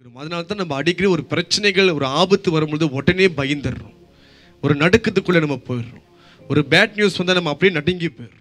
அதனால தான் நம்ம அடிக்கடி ஒரு பிரச்சனைகள் ஒரு ஆபத்து வரும்பொழுது உடனே பயந்துடுறோம் ஒரு நடுக்கத்துக்குள்ளே நம்ம போயிடுறோம் ஒரு பேட் நியூஸ் வந்தால் நம்ம அப்படியே நடுங்கி போயிடுறோம்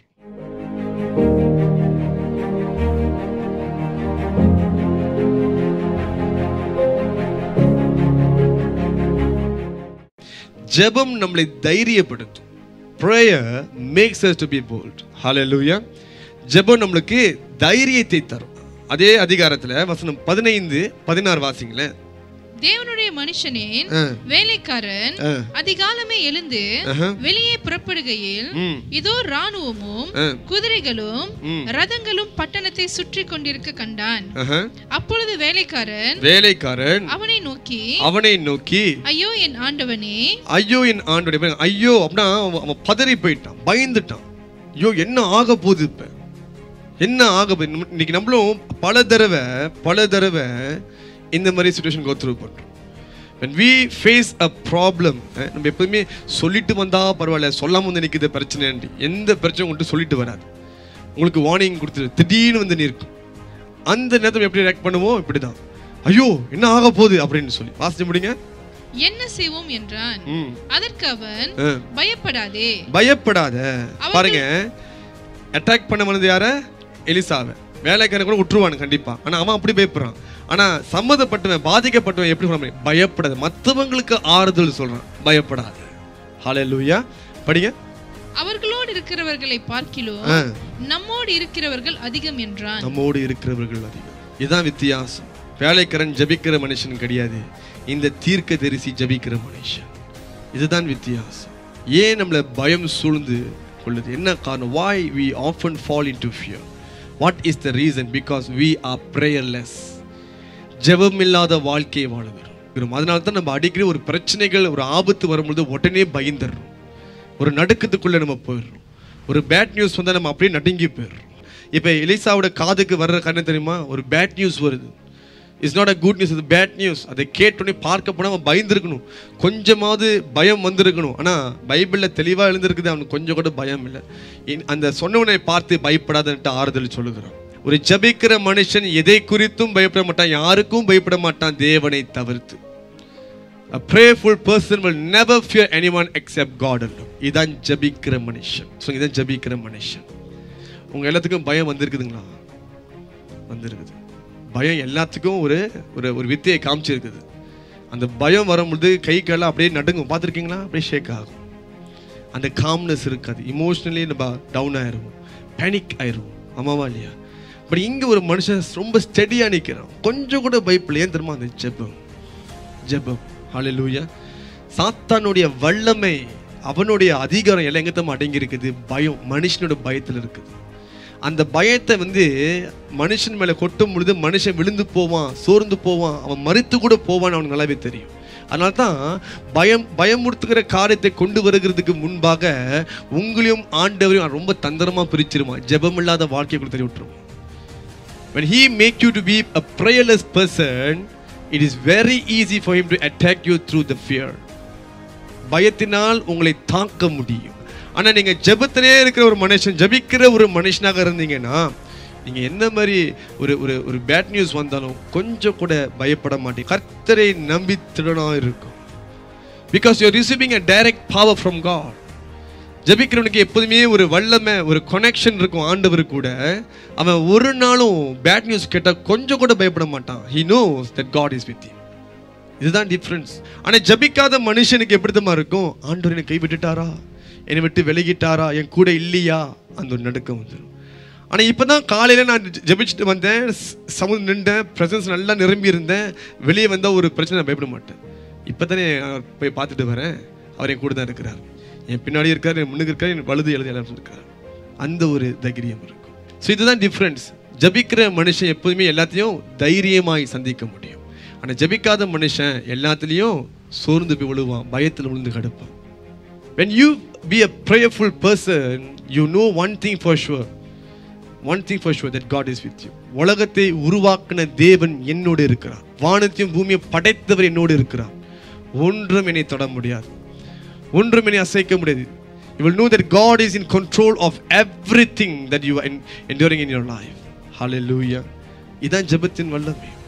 ஜெபம் நம்மளை தைரியப்படுத்தும் prayer makes us to be bold hallelujah ஜெபம் நம்மளுக்கு தைரியத்தை தரும் அதே அதிகாரத்துல வசனம் பதினைந்து பதினாறு வாசிங்களேன் தேவனுடைய மனுஷனின் ஆ. வேலைக்காரன் ஆ. அதிகாலமே எழுந்து ஆஹா. வெளியே புறப்படுகையில் ம். இதோ ராணுவமும் ஆ. குதிரைகளும் ம். ரதங்களும் பட்டணத்தை சுற்றி கொண்டிருக்க கண்டான் ஆஹா. அப்பொழுது வேலைக்காரன் வேலைக்காரன் அவனை நோக்கி அவனை நோக்கி ஐயோ என் ஆண்டவனே ஐயோ என் ஆண்டுடைய பாருங்க, ஐயோ அப்படின்னா அவன் அவன் பதறி போயிட்டான் பயந்துட்டான் ஐயோ என்ன ஆக போகுது இப்ப என்ன ஆக போகுது நம்ம- இன்னைக்கு நம்மளும் பல தடவை பல தடவை இந்த மாதிரி சுச்சுவேஷன் கோ த்ரூ பண்றோம் when we face a problem ah, நம்ம எப்பவுமே சொல்லிட்டு வந்தா பரவாயில்ல சொல்லாம வந்து நிற்குது பிரச்சனை எந்த பிரச்சனை உங்கள்கிட்ட சொல்லிட்டு வராது உங்களுக்கு வார்னிங் கொடுத்துரு திடீர்னு வந்து நிற்கும் அந்த நேரத்தில் எப்படி ரியாக்ட் பண்ணுவோம் இப்படிதான் ஐயோ என்ன ஆக போகுது அப்படின்னு சொல்லி வாசிச்சு முடிங்க என்ன செய்வோம் என்றான் ம் அதற்கு அவன் ஆ. பயப்படாதே பயப்படாத அவர்கள்- பாருங்க அட்டாக் பண்ண வந்தது யார எலிசாவை வேலைக்காரன் கூட விட்டுருவானு கண்டிப்பா ஆனா அவன் அப்படி பயப்படுறான் ஆனா சம்மதப்பட்டவன் பாதிக்கப்பட்டவன் எப்படி சொல்ல முடியும் பயப்படாத மற்றவங்களுக்கு ஆறுதல் சொல்றான் பயப்படாத ஹalleluya படிங்க அவர்களோடு இருக்கிறவர்களை பார்க்கிலும் ஆ. நம்மோடு இருக்கிறவர்கள் அதிகம் என்றான் நம்மோடு இருக்கிறவர்கள் அதிகம் இதுதான் வித்தியாசம் வேலைக்காரன் ஜபிக்கிற மனுஷன் கிடையாது இந்த தீர்க்க தரிசி ஜபிக்கிற மனுஷன் இதுதான் வித்தியாசம் ஏன் நம்மளை பயம் சூழ்ந்து கொள்ளுது என்ன காரணம் why we often fall into fear what is the reason because we are prayerless ஜெபமில்லாத வாழ்க்கையை வாழுகிறோம் அதனால தான் நம்ம அடிக்கடி ஒரு பிரச்சனைகள் ஒரு ஆபத்து வரும்பொழுது உடனே பயந்துடுறோம் ஒரு நடுக்கத்துக்குள்ளே நம்ம போயிடுறோம் ஒரு பேட் நியூஸ் வந்தால் நம்ம அப்படியே நடுங்கி போயிடுறோம் இப்போ எலிசாவோட காதுக்கு வர்ற காரணம் தெரியுமா ஒரு பேட் நியூஸ் வருது it's not a good news இது பேட் நியூஸ் அதை கேட்டோடனே பார்க்க போனால் அவன் பயந்துருக்கணும் கொஞ்சமாவது பயம் வந்திருக்கணும் ஆனால் பைபிளில் தெளிவாக எழுந்திருக்குது அவனுக்கு கொஞ்சம் கூட பயம் இல்லை இன்- அந்த சொன்னவனை பார்த்து பயப்படாதன்ட்டு ஆறுதல் சொல்லுகிறான் ஒரு ஜபிக்கிற மனுஷன் எதை குறித்தும் பயப்பட மாட்டான் யாருக்கும் பயப்பட மாட்டான் தேவனை தவிர்த்து A prayerful person will never fear anyone except God alone. இதான் ஜபிக்கிற மனுஷன் ஸோ இதான் ஜபிக்கிற மனுஷன் உங்க எல்லாத்துக்கும் பயம் வந்திருக்குதுங்களா வந்திருக்குது பயம் எல்லாத்துக்கும் ஒரு ஒரு ஒரு வித்தையை காமிச்சிருக்குது அந்த பயம் வரும்பொழுது கை காலம் அப்படியே நடுங்கும் பார்த்துருக்கீங்களா அப்படியே ஷேக் ஆகும் அந்த காம்னஸ் இருக்காது இமோஷ்னலி நம்ம டவுன் ஆயிடுவோம் பேனிக் ஆயிடுவோம் ஆமாவா இல்லையா பட் இங்கே ஒரு மனுஷன் ரொம்ப ஸ்டெடியாக நிற்கிறான் கொஞ்சம் கூட பயப்பில்லை ஏன் தெரியுமா அந்த ஜெபம் ஜெபம் ஹalleluya சாத்தானுடைய வல்லமை அவனுடைய அதிகாரம் எல்லாம் எங்க தான் அடங்கி இருக்குது பயம் மனுஷனோட பயத்தில் இருக்குது அந்த பயத்தை வந்து மனுஷன் மேலே கொட்டும் பொழுது மனுஷன் விழுந்து போவான் சோர்ந்து போவான் அவன் மறித்து கூட போவான்னு அவனுக்கு நல்லாவே தெரியும் அதனால தான் பயம் பயமுறுத்துகிற காரியத்தை கொண்டு வருகிறதுக்கு முன்பாக உங்களையும் ஆண்டவரையும் ரொம்ப தந்திரமா பிரிச்சிருவான் ஜெபம் இல்லாத வாழ்க்கையை கூட தெரிய விட்டுருவான் when he make you to be a prayerless person it is very easy for him to attack you through the fear பயத்தினால் உங்களை தாக்க முடியும் ஆனா நீங்க ஜெபத்திலே இருக்கிற ஒரு மனுஷன் ஜெபிக்கிற ஒரு மனுஷனாக இருந்தீங்கன்னா நீங்க என்ன மாதிரி ஒரு ஒரு ஒரு பேட் நியூஸ் வந்தாலும் கொஞ்சம் கூட பயப்பட மாட்டீங்க கர்த்தரை நம்பி திடனா இருக்கும் because you receiving a direct power from God ஜெபிக்கிறவனுக்கு எப்போதுமே ஒரு வல்லமை ஒரு கனெக்ஷன் இருக்கும் ஆண்டவர் கூட அவன் ஒரு நாளும் பேட் நியூஸ் கேட்டால் கொஞ்சம் கூட பயப்பட மாட்டான் he knows that God is with இதுதான் டிஃப்ரென்ஸ் ஆனால் ஜபிக்காத மனுஷனுக்கு எப்படித்தமா இருக்கும் ஆண்டவர் என்னை கைவிட்டுட்டாரா என்னை விட்டு விலகிட்டாரா என் கூட இல்லையா அந்த ஒரு நடுக்கம் வந்துடும் ஆனால் இப்போ தான் காலையில் நான் ஜெ- ஜெபிச்சுட்டு வந்தேன் ஸ்- சமுதிரம் நின்றேன் ப்ரெசன்ஸ் நல்லா நிரம்பி இருந்தேன் வெளியே வந்தால் ஒரு பிரச்சனை நான் பயப்பட மாட்டேன் இப்போ தானே நான் போய் பார்த்துட்டு வரேன் அவர் என் கூட தான் இருக்கிறார் என் பின்னாடி இருக்கார் என் முன்னுக்கு இருக்கார் என் வலது எழுதி எல்லாம் இருக்கார் அந்த ஒரு தைரியம் இருக்கும் ஸோ இதுதான் டிஃப்ரென்ஸ் ஜபிக்கிற மனுஷன் எப்போதுமே எல்லாத்தையும் தைரியமாய் சந்திக்க முடியும் ஆனால் ஜபிக்காத மனுஷன் எல்லாத்துலேயும் சோர்ந்து போய் விழுவான் பயத்தில் விழுந்து கிடப்பான் when you be a prayerful person you know one thing for sure one thing for sure that god is with you உலகத்தை உருவாக்கின தேவன் என்னோடு இருக்கிறார் வானத்தையும் பூமியை படைத்தவர் என்னோடு இருக்கிறார் ஒன்றும் என்னை தொட முடியாது ஒன்றும் என்னை அசைக்க முடியாது you will know that god is in control of everything that you are en- enduring in your life hallelujah இதான் ஜெபத்தின் வல்லமை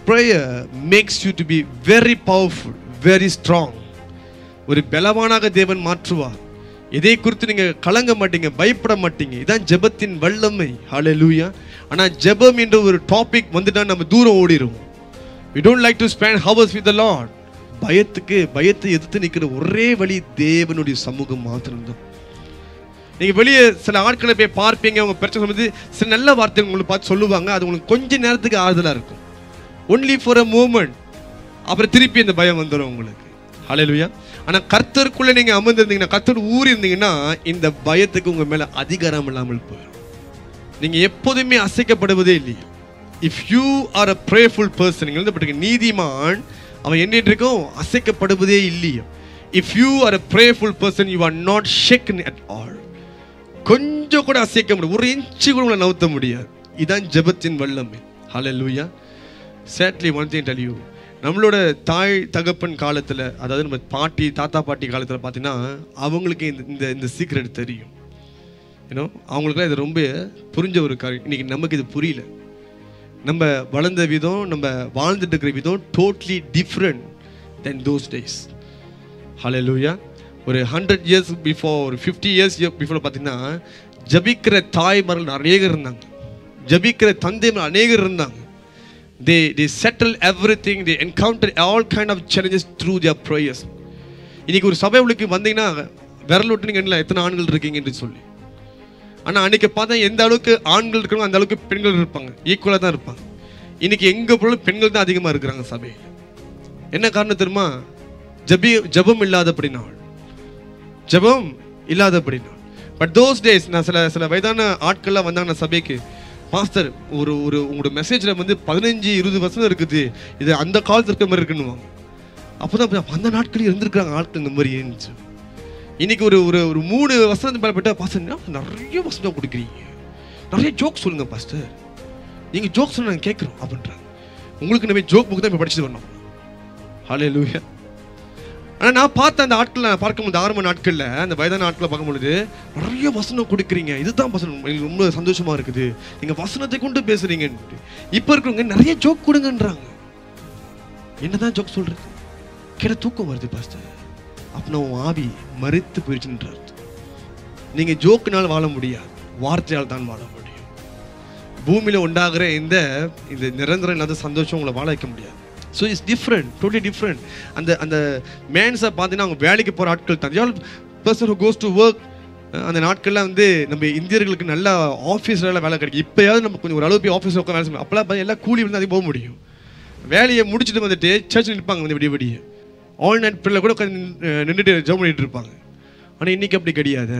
prayer makes you to be very powerful very strong ஒரு பலவானாக தேவன் மாற்றுவார் இதை குறித்து நீங்க கலங்க மாட்டீங்க பயப்பட மாட்டீங்க இதான் ஜெபத்தின் வல்லமை ஹalleluya ஆனா ஜெபம் என்ற ஒரு டாபிக் வந்துட்டா நம்ம தூரம் ஓடிரும் we don't like to spend hours with the lord பயத்துக்கு பயத்தை எதிர்த்து நிக்கிற ஒரே வழி தேவனுடைய சமூகம் மாத்திரம்தான் நீங்க வெளியே சில ஆட்களை போய் பார்ப்பீங்க அவங்க பிரச்சனை சொல்லும்போது சில நல்ல வார்த்தை உங்களுக்கு பார்த்து சொல்லுவாங்க அது உங்களுக்கு கொஞ்ச நேரத்துக்கு ஆறுதலா இருக்கும் ஒன்லி ஃபார் அ மூமெண்ட் அப்புறம் திருப்பி அந்த பயம் வந்துடும் உங்களுக்கு ஹalleluya ஆனா கர்த்தருக்குள்ள நீங்க அமர்ந்திருந்தீங்கன்னா கர்த்தர் ஊறி இருந்தீங்கன்னா இந்த பயத்துக்கு உங்க மேல அதிகாரம் இல்லாமல் போயிடும் நீங்க எப்போதுமே அசைக்கப்படுவதே இல்லையா if you are a prayerful person நீங்கள் எழுதப்பட்டிருக்க நீதிமான் அவன் என்ன இருக்கும் அசைக்கப்படுவதே இல்லையா if you are a prayerful person you are not shaken at all கொஞ்சம் கூட அசைக்க முடியாது ஒரு இன்ச்சு கூட உங்களை நவுத்த முடியாது இதான் ஜெபத்தின் வல்லமை ஹalleluya sadly one thing tell you நம்மளோட தாய் தகப்பன் காலத்தில் அதாவது நம்ம பாட்டி தாத்தா பாட்டி காலத்தில் பார்த்தீங்கன்னா அவங்களுக்கு இந்த இந்த இந்த சீக்ரெட் தெரியும் ஏன்னோ அவங்களுக்குலாம் இது ரொம்ப புரிஞ்ச ஒரு காரியம் இன்னைக்கு நமக்கு இது புரியல நம்ம வளர்ந்த விதம் நம்ம வாழ்ந்துட்டு இருக்கிற விதம் totally different then those days ஹalleluya ஒரு ஹண்ட்ரட் இயர்ஸ் பிஃபோர் ஒரு ஃபிஃப்டி இயர்ஸ் பிஃபோர் பார்த்தீங்கன்னா ஜபிக்கிற தாய்மார்கள் நிறைய பேர் இருந்தாங்க ஜபிக்கிற தந்தைமார் அநேகர் இருந்தாங்க they they settle everything they encounter all kind of challenges through their prayers இன்னைக்கு ஒரு சபை உங்களுக்கு வந்தீங்கன்னா விரல் விட்டு நீங்கள் எத்தனை ஆண்கள் இருக்கீங்க என்று சொல்லி ஆனால் அன்னைக்கு பார்த்தா எந்த அளவுக்கு ஆண்கள் இருக்கிறோம் அந்த அளவுக்கு பெண்கள் இருப்பாங்க ஈக்குவலாக தான் இருப்பாங்க இன்னைக்கு எங்கே பொருளும் பெண்கள் தான் அதிகமாக இருக்கிறாங்க சபையில் என்ன காரணம் தெரியுமா ஜபி ஜபம் இல்லாதபடினால் ஜெபம் இல்லாதபடினால் பட் தோஸ் டேஸ் நான் சில சில வயதான ஆட்கள்லாம் வந்தாங்க நான் சபைக்கு மாஸ்டர் ஒரு ஒரு உங்களோட மெசேஜில் வந்து பதினஞ்சு இருபது வருஷம் இருக்குது இது அந்த காலத்துல இருக்க மாதிரி இருக்குன்னுவாங்க அப்போ தான் அந்த நாட்களில் இருந்திருக்கிறாங்க ஆட்கள் இந்த மாதிரி இருந்துச்சு இன்னைக்கு ஒரு ஒரு ஒரு மூணு வசனத்து மேலே போயிட்டா பாஸ்டர் நிறைய வசனம் கொடுக்குறீங்க நிறைய ஜோக் சொல்லுங்க பாஸ்டர் நீங்கள் ஜோக் சொல்ல நாங்கள் கேட்குறோம் அப்படின்றாங்க உங்களுக்கு நம்ம ஜோக் புக் தான் இப்போ படிச்சுட்டு வரணும் ஹலே லூயா ஆனால் நான் பார்த்த அந்த ஆட்களை நான் பார்க்கும்போது ஆரம்ப நாட்களில் அந்த வயதான ஆட்களை பார்க்கும்பொழுது நிறைய வசனம் கொடுக்குறீங்க இதுதான் வசனம் எங்களுக்கு ரொம்ப சந்தோஷமா இருக்குது நீங்கள் வசனத்தை கொண்டு பேசுறீங்கன்ட்டு இப்போ இருக்கிறவங்க நிறைய ஜோக் கொடுங்கன்றாங்க என்னதான் ஜோக் சொல்றது கேட்ட தூக்கம் வருது பாஸ்டர் அப்படின்னா உன் ஆவி மறித்து போயிடுச்சுன்ற அர்த்தம் நீங்கள் ஜோக்குனால் வாழ முடியாது வார்த்தையால் தான் வாழ முடியும் பூமியில உண்டாகிற இந்த இந்த நிரந்தரம் இல்லாத சந்தோஷம் உங்களை வாழ வைக்க முடியாது so it's different totally different அந்த அந்த மேன்ஸை பார்த்தீங்கன்னா அவங்க வேலைக்கு போகிற ஆட்கள் தான் யால் person who goes to work அந்த நாட்களில் வந்து நம்ம இந்தியர்களுக்கு நல்ல ஆஃபீஸில் வேலை கிடைக்கும் இப்போயாவது நம்ம கொஞ்சம் ஒரு அளவு போய் ஆஃபீஸில் உட்காந்து வேலை செய்யணும் அப்போல்லாம் பார்த்தா எல்லாம் கூலி வந்து அதிகம் போக முடியும் வேலையை முடிச்சுட்டு வந்துட்டு சர்ச்சில் நிற்பாங்க வந்து விடிய விடிய ஆல் நைட் பிள்ளை கூட உட்காந்து நின்றுட்டு ஜெபம் பண்ணிட்டு இருப்பாங்க ஆனால் இன்னைக்கு அப்படி கிடையாது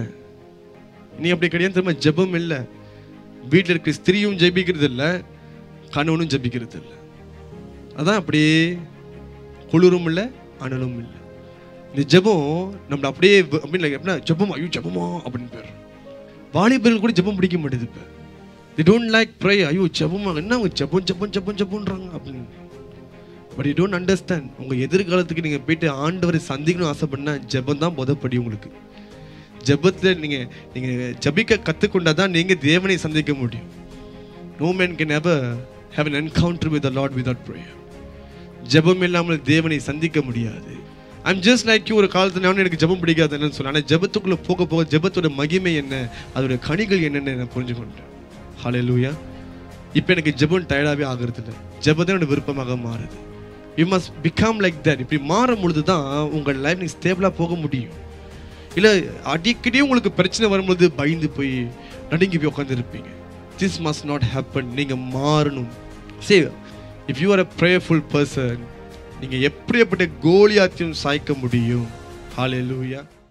நீ அப்படி கிடையாது திரும்ப ஜெபம் இல்லை வீட்டில் இருக்க ஸ்திரியும் ஜெபிக்கிறது இல்லை கணவனும் ஜெபிக்கிறது இல்லை அதான் அப்படியே குளிரும் இல்லை அனலும் இல்லை இந்த ஜெபம் நம்மள அப்படியே வ- அப்படின்னு like எப்படின்னா ஜெபம் ஐயோ ஜெபமா அப்படின்னு பேர் வாலிபர்கள் கூட ஜெபம் பிடிக்க மாட்டேது இப்போ தி டோன்ட் லைக் ப்ரே ஐயோ ஜெபமா என்ன அவங்க ஜெபம் ஜெபம் ஜெபம் ஜெபம்ன்றாங்க அப்படின்னு பட் யூ டோன்ட் அண்டர்ஸ்டாண்ட் உங்கள் எதிர்காலத்துக்கு நீங்கள் போயிட்டு ஆண்டவரை சந்திக்கணும் ஆசைப்படினா ஜெபம் தான் முதப்படி உங்களுக்கு ஜெபத்தில் நீங்கள் நீங்கள் ஜபிக்க கற்றுக்கொண்டா தான் நீங்கள் தேவனை சந்திக்க முடியும் no man can ever have an encounter with the Lord without prayer ஜெபம் இல்லாமல் தேவனை சந்திக்க முடியாது ஐம் ஜஸ்ட் லைக் யூ ஒரு காலத்துல நான் எனக்கு ஜெபம் பிடிக்காது என்னன்னு சொன்னேன் ஆனால் ஜெபத்துக்குள்ளே போக போக ஜெபத்தோட மகிமை என்ன அதோட கனிகள் என்னன்னு நான் புரிஞ்சுக்கொண்டேன் ஹalleluya இப்போ எனக்கு ஜெபம் டயர்டாகவே ஆகிறது இல்லை ஜெபம் என்னோட விருப்பமாக மாறுது you must become like that இப்படி மாறும் பொழுது தான் உங்கள் லைஃப் நீங்கள் ஸ்டேபிளாக போக முடியும் இல்லை அடிக்கடி உங்களுக்கு பிரச்சனை வரும்பொழுது பயந்து போய் நடுங்கி போய் உட்காந்துருப்பீங்க திஸ் மஸ்ட் நாட் ஹேப்பன் நீங்கள் மாறணும் say if you are a prayerful person நீங்கள் எப்படியாப்பட்ட கோலியாத்தையும் சாய்க்க முடியும் ஹalleluya